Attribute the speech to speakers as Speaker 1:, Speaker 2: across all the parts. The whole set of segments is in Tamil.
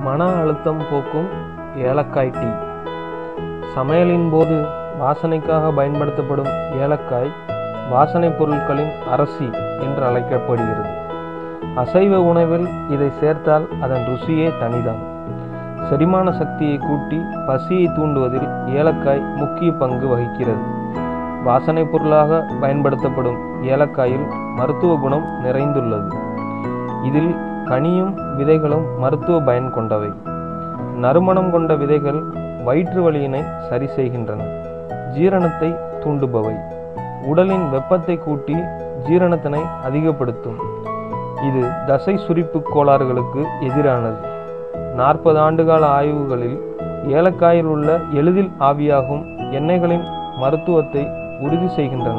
Speaker 1: மன அழுத்தம் போக்கும் ஏலக்காய் டீ சமையலின் போது வாசனைக்காக பயன்படுத்தப்படும் ஏலக்காய் வாசனைப் பொருட்களின் அரசி என்று அழைக்கப்படுகிறது அசைவ உணவில் இதை சேர்த்தால் அதன் ருசியே தனிதான் செரிமான சக்தியை கூட்டி பசியை தூண்டுவதில் ஏலக்காய் முக்கிய பங்கு வகிக்கிறது வாசனைப் பொருளாக பயன்படுத்தப்படும் ஏலக்காயில் மருத்துவ குணம் நிறைந்துள்ளது இதில் கனியும் விதைகளும் மருத்துவ பயன் கொண்டவை நறுமணம் கொண்ட விதைகள் வயிற்று வலியினை சரி செய்கின்றன ஜீரணத்தை தூண்டுபவை உடலின் வெப்பத்தை கூட்டி ஜீரணத்தினை அதிகப்படுத்தும் இது தசை சுரிப்பு கோளாறுகளுக்கு எதிரானது நாற்பது ஆண்டுகால ஆய்வுகளில் ஏலக்காயில் உள்ள எளிதில் ஆவியாகும் எண்ணெய்களின் மருத்துவத்தை உறுதி செய்கின்றன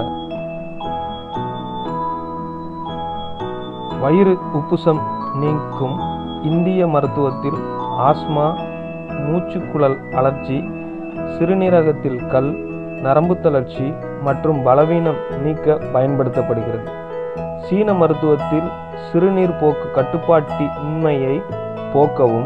Speaker 1: வயிறு உப்புசம் நீக்கும் இந்திய மருத்துவத்தில் ஆஸ்மா மூச்சுக்குழல் அழற்சி சிறுநீரகத்தில் கல் நரம்பு தளர்ச்சி மற்றும் பலவீனம் நீக்க பயன்படுத்தப்படுகிறது சீன மருத்துவத்தில் சிறுநீர் போக்கு கட்டுப்பாட்டின்மையை போக்கவும்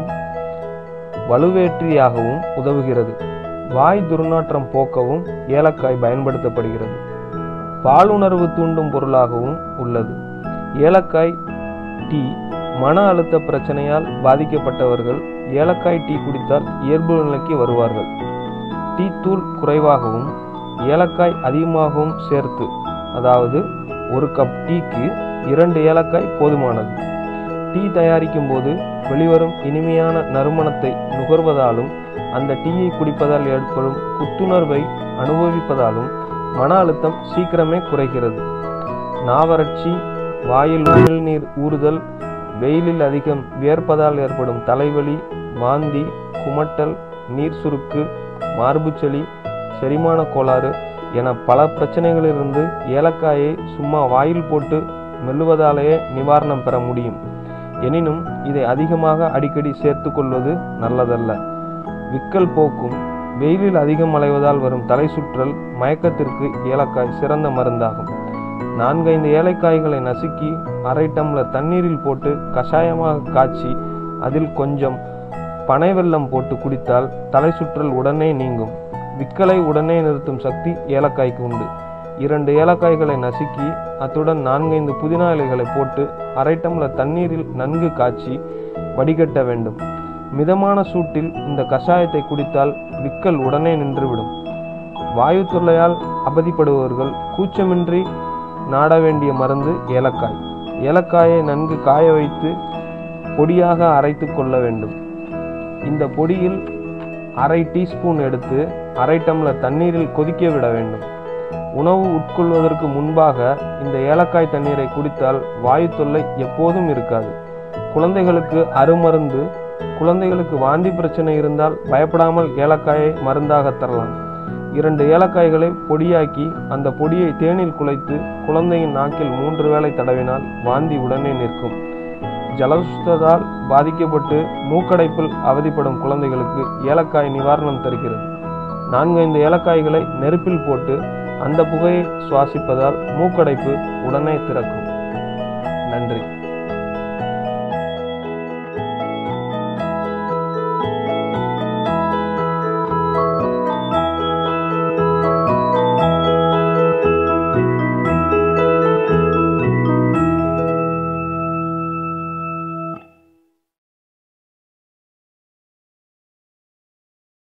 Speaker 1: வலுவேற்றியாகவும் உதவுகிறது வாய் துர்நாற்றம் போக்கவும் ஏலக்காய் பயன்படுத்தப்படுகிறது பாலுணர்வு தூண்டும் பொருளாகவும் உள்ளது ஏலக்காய் டீ மன அழுத்த பிரச்சனையால் பாதிக்கப்பட்டவர்கள் ஏலக்காய் டீ குடித்தால் இயல்பு நிலைக்கு வருவார்கள் டீ தூள் குறைவாகவும் ஏலக்காய் அதிகமாகவும் சேர்த்து அதாவது ஒரு கப் டீக்கு இரண்டு ஏலக்காய் போதுமானது டீ தயாரிக்கும் போது வெளிவரும் இனிமையான நறுமணத்தை நுகர்வதாலும் அந்த டீயை குடிப்பதால் ஏற்படும் புத்துணர்வை அனுபவிப்பதாலும் மன அழுத்தம் சீக்கிரமே குறைகிறது நாவறட்சி வாயில் உமிழ்நீர் ஊறுதல் வெயிலில் அதிகம் வியர்ப்பதால் ஏற்படும் தலைவலி வாந்தி குமட்டல் நீர் சுருக்கு மார்புச்சளி செரிமான கோளாறு என பல பிரச்சனைகளிலிருந்து ஏலக்காயை சும்மா வாயில் போட்டு மெல்லுவதாலேயே நிவாரணம் பெற முடியும் எனினும் இதை அதிகமாக அடிக்கடி சேர்த்து கொள்வது நல்லதல்ல விக்கல் போக்கும் வெயிலில் அதிகம் அலைவதால் வரும் தலை சுற்றல் மயக்கத்திற்கு ஏலக்காய் சிறந்த மருந்தாகும் நான்கைந்து ஏலக்காய்களை நசுக்கி அரை டம்ளர் தண்ணீரில் போட்டு கஷாயமாக காய்ச்சி அதில் கொஞ்சம் பனை வெல்லம் போட்டு குடித்தால் தலை சுற்றல் உடனே நீங்கும் விக்கலை உடனே நிறுத்தும் சக்தி ஏலக்காய்க்கு உண்டு இரண்டு ஏலக்காய்களை நசுக்கி அத்துடன் நான்கைந்து புதினா இலைகளை போட்டு அரை டம்ளர் தண்ணீரில் நன்கு காய்ச்சி வடிகட்ட வேண்டும் மிதமான சூட்டில் இந்த கஷாயத்தை குடித்தால் விக்கல் உடனே நின்றுவிடும் வாயு தொல்லையால் அவதிப்படுபவர்கள் கூச்சமின்றி நாட வேண்டிய மருந்து ஏலக்காய் ஏலக்காயை நன்கு காய வைத்து பொடியாக அரைத்து கொள்ள வேண்டும் இந்த பொடியில் அரை டீஸ்பூன் எடுத்து அரை டம்ளர் தண்ணீரில் கொதிக்க விட வேண்டும் உணவு உட்கொள்வதற்கு முன்பாக இந்த ஏலக்காய் தண்ணீரை குடித்தால் வாயு தொல்லை எப்போதும் இருக்காது குழந்தைகளுக்கு அருமருந்து குழந்தைகளுக்கு வாந்தி பிரச்சனை இருந்தால் பயப்படாமல் ஏலக்காயை மருந்தாக தரலாம் இரண்டு ஏலக்காய்களை பொடியாக்கி அந்த பொடியை தேனில் குலைத்து குழந்தையின் நாக்கில் மூன்று வேளை தடவினால் வாந்தி உடனே நிற்கும் ஜலசுத்ததால் பாதிக்கப்பட்டு மூக்கடைப்பில் அவதிப்படும் குழந்தைகளுக்கு ஏலக்காய் நிவாரணம் தருகிறது நான்கைந்து ஏலக்காய்களை நெருப்பில் போட்டு அந்த புகையை சுவாசிப்பதால் மூக்கடைப்பு உடனே திறக்கும் நன்றி